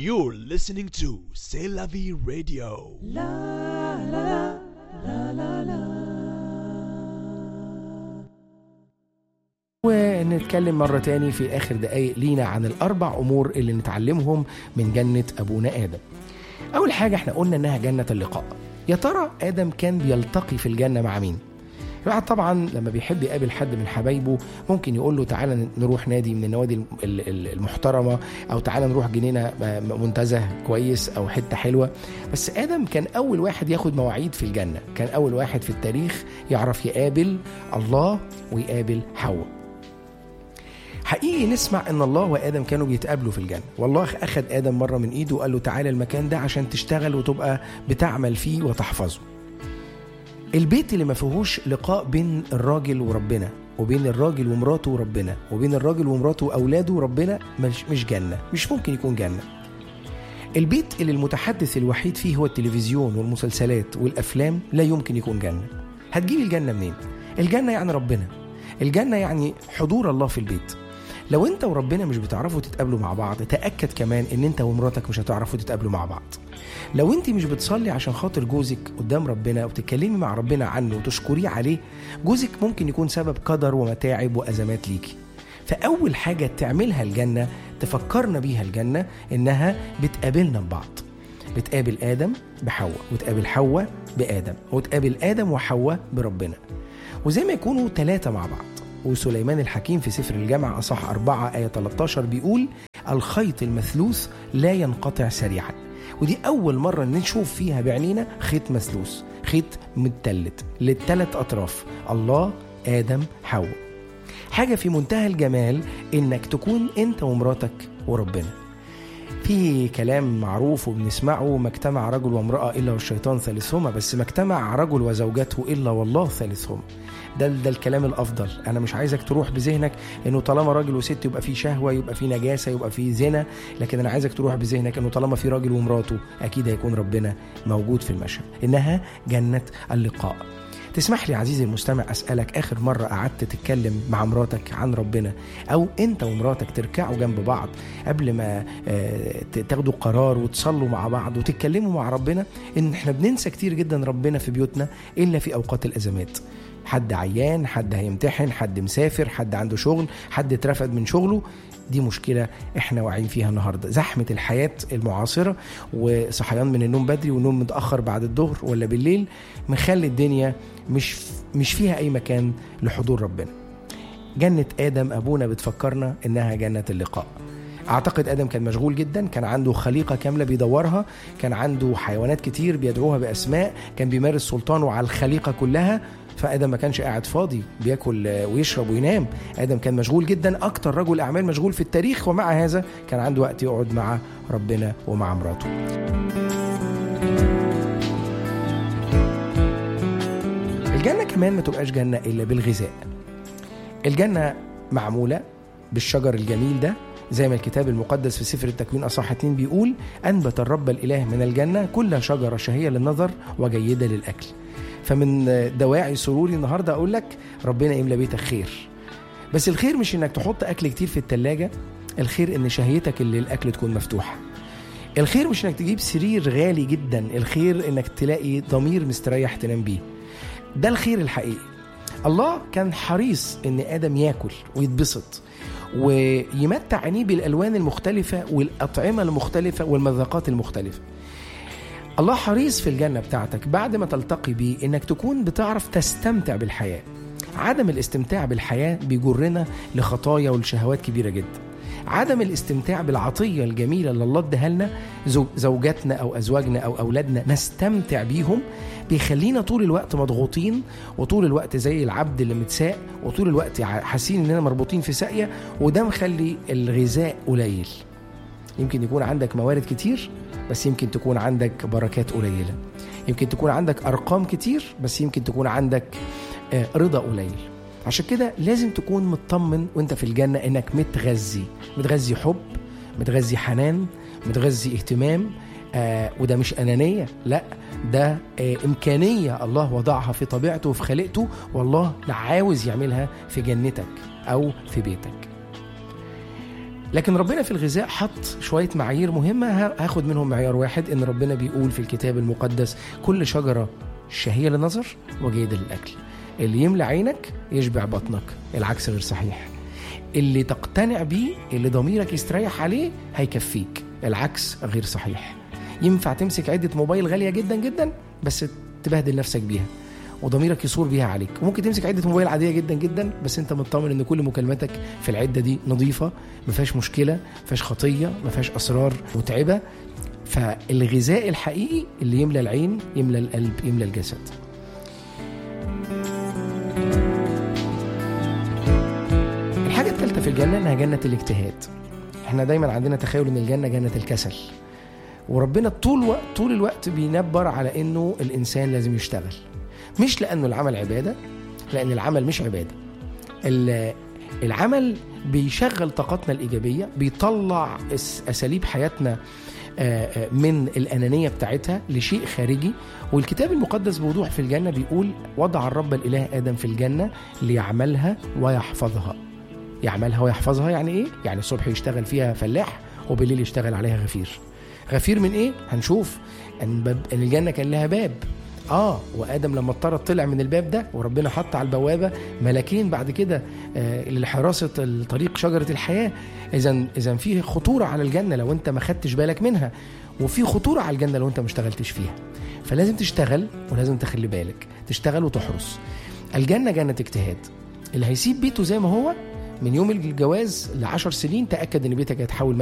You're listening to C'est la vie radio. ونتكلم مرة تاني في آخر دقايق لينا عن الأربع أمور اللي نتعلمهم من جنة أبونا آدم أول حاجة احنا قلنا إنها جنة اللقاء يا ترى آدم كان بيلتقي في الجنة مع مين؟ الواحد طبعا لما بيحب يقابل حد من حبايبه ممكن يقول له تعالى نروح نادي من النوادي الم- ال- ال- المحترمه او تعالى نروح جنينه م- منتزه كويس او حته حلوه بس ادم كان اول واحد ياخد مواعيد في الجنه كان اول واحد في التاريخ يعرف يقابل الله ويقابل حواء حقيقي نسمع ان الله وادم كانوا بيتقابلوا في الجنه والله اخذ ادم مره من ايده وقال له تعالى المكان ده عشان تشتغل وتبقى بتعمل فيه وتحفظه البيت اللي ما فيهوش لقاء بين الراجل وربنا وبين الراجل ومراته وربنا وبين الراجل ومراته واولاده وربنا مش مش جنه مش ممكن يكون جنه البيت اللي المتحدث الوحيد فيه هو التلفزيون والمسلسلات والافلام لا يمكن يكون جنه هتجيب الجنه منين الجنه يعني ربنا الجنه يعني حضور الله في البيت لو انت وربنا مش بتعرفوا تتقابلوا مع بعض تاكد كمان ان انت ومراتك مش هتعرفوا تتقابلوا مع بعض لو انت مش بتصلي عشان خاطر جوزك قدام ربنا وتتكلمي مع ربنا عنه وتشكريه عليه جوزك ممكن يكون سبب قدر ومتاعب وازمات ليكي فاول حاجه تعملها الجنه تفكرنا بيها الجنه انها بتقابلنا ببعض بتقابل ادم بحواء وتقابل حواء بادم وتقابل ادم وحواء بربنا وزي ما يكونوا ثلاثه مع بعض وسليمان الحكيم في سفر الجامعة أصح أربعة آية 13 بيقول الخيط المثلوث لا ينقطع سريعا ودي أول مرة نشوف فيها بعينينا خيط مثلوث خيط متلت للثلاث أطراف الله آدم حواء حاجة في منتهى الجمال إنك تكون أنت ومراتك وربنا في كلام معروف وبنسمعه ما اجتمع رجل وامرأة إلا والشيطان ثالثهما بس ما اجتمع رجل وزوجته إلا والله ثالثهما ده ده الكلام الافضل انا مش عايزك تروح بذهنك انه طالما راجل وست يبقى في شهوه يبقى في نجاسه يبقى في زنا لكن انا عايزك تروح بذهنك انه طالما في راجل ومراته اكيد هيكون ربنا موجود في المشهد انها جنه اللقاء تسمح لي عزيزي المستمع اسالك اخر مره قعدت تتكلم مع مراتك عن ربنا او انت ومراتك تركعوا جنب بعض قبل ما آه، ت- تاخدوا قرار وتصلوا مع بعض وتتكلموا مع ربنا ان احنا بننسى كتير جدا ربنا في بيوتنا الا في اوقات الازمات حد عيان حد هيمتحن حد مسافر حد عنده شغل حد اترفد من شغله دي مشكلة احنا واعيين فيها النهاردة زحمة الحياة المعاصرة وصحيان من النوم بدري ونوم متأخر بعد الظهر ولا بالليل مخلي الدنيا مش مش فيها أي مكان لحضور ربنا جنة آدم أبونا بتفكرنا إنها جنة اللقاء أعتقد آدم كان مشغول جدا كان عنده خليقة كاملة بيدورها كان عنده حيوانات كتير بيدعوها بأسماء كان بيمارس سلطانه على الخليقة كلها فآدم ما كانش قاعد فاضي بياكل آه، ويشرب وينام آدم كان مشغول جدا أكتر رجل أعمال مشغول في التاريخ ومع هذا كان عنده وقت يقعد مع ربنا ومع مراته الجنة كمان ما تبقاش جنة إلا بالغذاء الجنة معمولة بالشجر الجميل ده زي ما الكتاب المقدس في سفر التكوين أصح 2 بيقول أنبت الرب الإله من الجنة كل شجرة شهية للنظر وجيدة للأكل فمن دواعي سروري النهاردة أقول لك ربنا يملى بيتك خير بس الخير مش إنك تحط أكل كتير في التلاجة الخير إن شهيتك اللي الأكل تكون مفتوحة الخير مش إنك تجيب سرير غالي جدا الخير إنك تلاقي ضمير مستريح تنام بيه ده الخير الحقيقي الله كان حريص ان ادم ياكل ويتبسط ويمتع عينيه بالالوان المختلفه والاطعمه المختلفه والمذاقات المختلفه الله حريص في الجنه بتاعتك بعد ما تلتقي بيه انك تكون بتعرف تستمتع بالحياه عدم الاستمتاع بالحياه بيجرنا لخطايا ولشهوات كبيره جدا عدم الاستمتاع بالعطيه الجميله اللي الله اداها لنا زو- زوجاتنا او ازواجنا او اولادنا نستمتع بيهم بيخلينا طول الوقت مضغوطين وطول الوقت زي العبد اللي متساق وطول الوقت ع- حاسين اننا مربوطين في ساقيه وده مخلي الغذاء قليل يمكن يكون عندك موارد كتير بس يمكن تكون عندك بركات قليله يمكن تكون عندك ارقام كتير بس يمكن تكون عندك آه، رضا قليل عشان كده لازم تكون مطمن وانت في الجنه انك متغذي متغذي حب متغذي حنان متغذي اهتمام آه وده مش انانيه لا ده آه امكانيه الله وضعها في طبيعته وفي خلقته والله عاوز يعملها في جنتك او في بيتك لكن ربنا في الغذاء حط شوية معايير مهمة ه- هاخد منهم معيار واحد إن ربنا بيقول في الكتاب المقدس كل شجرة شهية للنظر وجيدة للأكل اللي يملى عينك يشبع بطنك العكس غير صحيح اللي تقتنع بيه اللي ضميرك يستريح عليه هيكفيك العكس غير صحيح ينفع تمسك عدة موبايل غالية جدا جدا بس تبهدل نفسك بيها وضميرك يصور بيها عليك وممكن تمسك عده موبايل عاديه جدا جدا بس انت مطمن ان كل مكالماتك في العده دي نظيفه ما فيهاش مشكله ما فيهاش خطيه ما فيهاش اسرار متعبه فالغذاء الحقيقي اللي يملى العين يملى القلب يملى الجسد الحاجه الثالثه في الجنه انها جنه الاجتهاد احنا دايما عندنا تخيل ان الجنه جنه الكسل وربنا طول وقت طول الوقت بينبر على انه الانسان لازم يشتغل مش لانه العمل عباده لان العمل مش عباده ال- العمل بيشغل طاقتنا الايجابيه بيطلع أس- اساليب حياتنا آه، آه، من الانانيه بتاعتها لشيء خارجي والكتاب المقدس بوضوح في الجنه بيقول وضع الرب الاله ادم في الجنه ليعملها ويحفظها يعملها ويحفظها يعني ايه يعني الصبح يشتغل فيها فلاح وبالليل يشتغل عليها غفير غفير من ايه هنشوف ان باب ان الجنه كان لها باب اه وادم لما اضطر طلع من الباب ده وربنا حط على البوابه ملاكين بعد كده آه لحراسه الطريق شجره الحياه اذا اذا في خطوره على الجنه لو انت ما خدتش بالك منها وفي خطوره على الجنه لو انت ما اشتغلتش فيها فلازم تشتغل ولازم تخلي بالك تشتغل وتحرس الجنه جنه اجتهاد اللي هيسيب بيته زي ما هو من يوم الجواز ل 10 سنين تاكد ان بيتك هيتحول